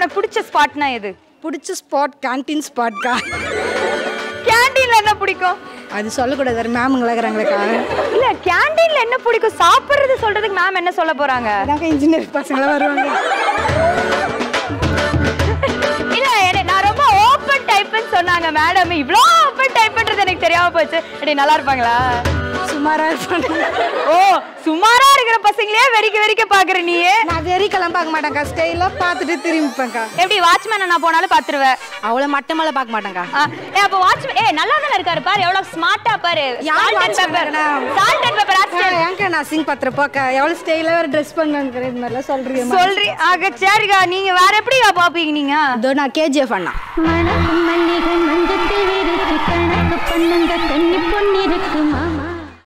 உனக்கு பிடிச்ச ஸ்பாட்னா எது பிடிச்ச ஸ்பாட் கேண்டீன் ஸ்பாட்க்கா கேண்டீன்ல என்ன பிடிக்கும் அது சொல்லக்கூடாது வேறு மேமுங்களா இருக்கிறாங்களேக்கா இல்ல கேண்டீன்ல என்ன பிடிக்கும் சாப்பிடுறது சொல்றதுக்கு மேம் என்ன சொல்ல போறாங்க அதாங்க இன்ஜினியர் பசங்களாம் வருவாங்க இல்ல எனக்கு- நான் ரொம்ப ஓப்பன் டைப்னு சொன்னாங்க மேடம் இவ்ளோ ஓப்பன் டைப்ன்றது எனக்கு தெரியாம போச்சு அப்படி நல்லா இருப்பாங்களா சுமாராக இருப்பாங்க ஓ சுமாரா இருக்கிற பசங்களே வெறிக்க வெறிக்க பாக்குற நீ நான் வெறிக்கெல்லாம் பார்க்க மாட்டேங்க்கா ஸ்டைலாக பார்த்துட்டு திரும்பிப்பேன்க்கா எப்படி வாட்ச்மேன் நான் போனாலும் பாத்துருவேன் அவ்வளோ மட்டமெல்லாம் பார்க்க மாட்டேங்க்கா ஆ, ஏ அப்ப வாட்ச்மேன் ஏ நல்லா தானே இருக்காரு பாரு எவ்வளவு ஸ்மார்ட்டா பாரு யார் salt and pepper watchman? Salt and pepper அக்கா, ஏன்க்கா நான் சிங் பத்திரப்போக்கா எவ்வளோ ஸ்டைலாக வேறு ட்ரெஸ் பண்ணுங்கிற இது மாதிரிலாம் சொல்கிறீங்க சொல்றி ஆக சரிக்கா நீங்க வேற எப்படிக்கா பாப்பீங்க நீங்க இதோ நான் கேஜிஎஃப் அண்ணா மணக்கும் மல்லிகை மஞ்சத்தில் இருக்கு கணக்கு பண்ணுங்க கன்னி பொன்னிருக்கு